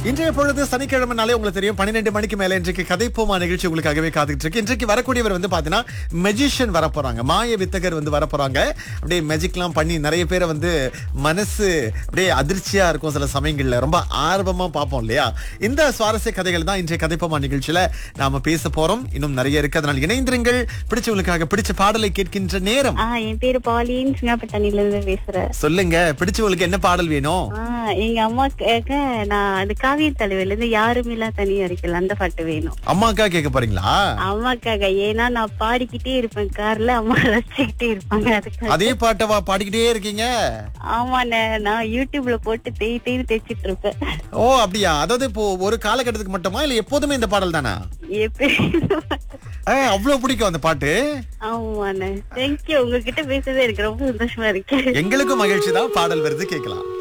இன்றைய பொழுது சனிக்கிழமைனாலே உங்களுக்கு தெரியும் பன்னிரெண்டு மணிக்கு மேல இன்றைக்கு கதைப்போமா நிகழ்ச்சி உங்களுக்காகவே காத்துக்கிட்டு இருக்கு இன்றைக்கு வரக்கூடியவர் வந்து பாத்தீங்கன்னா மெஜிஷியன் வரப்போறாங்க மாய வித்தகர் வந்து வரப்போறாங்க அப்படியே மேஜிக்லாம் பண்ணி நிறைய பேரை வந்து மனசு அப்படியே அதிர்ச்சியா இருக்கும் சில சமயங்கள்ல ரொம்ப ஆர்வமா பார்ப்போம் இல்லையா இந்த சுவாரஸ்ய கதைகள் தான் இன்றைய கதைப்போமா நிகழ்ச்சியில நாம பேச போறோம் இன்னும் நிறைய இருக்கு அதனால் இணைந்திருங்கள் பிடிச்சவங்களுக்காக பிடிச்ச பாடலை கேட்கின்ற நேரம் ஆ என் பேரு பாலின் சிங்கப்பட்டணில இருந்து பேசுறேன் சொல்லுங்க பிடிச்சவங்களுக்கு என்ன பாடல் வேணும் ஆ எங்க அம்மாக்காக நான் அது காவிய தலைவில இருந்து யாருமில்லா தனியா இருக்கல அந்த பாட்டு வேணும் அம்மாக்கா கேட்க போறீங்களா அம்மாக்காக ஏன்னா நான் பாடிக்கிட்டே இருப்பேன் கார்ல அம்மா ரசிச்சுக்கிட்டே இருப்பாங்க அதுக்கு அதே பாட்டவா பாடிக்கிட்டே இருக்கீங்க ஆமாண்ணே நான் யூடியூப்ல போட்டு தேய் தேய் தைச்சிட்டு இருப்பேன் ஓ அப்படியா அதாவது இப்போ ஒரு காலகட்டத்துக்கு மட்டுமா இல்ல எப்போதுமே இந்த பாடல் தானா எப்பயும் அவ்வளவு பிடிக்கும் அந்த பாட்டு ஆமாண்ணே தேங்க்யூ உங்ககிட்ட பேசுறது எனக்கு ரொம்ப சந்தோஷமா இருக்கு எங்களுக்கும் மகிழ்ச்சி தான் பாடல் வருது கேட்கலாம்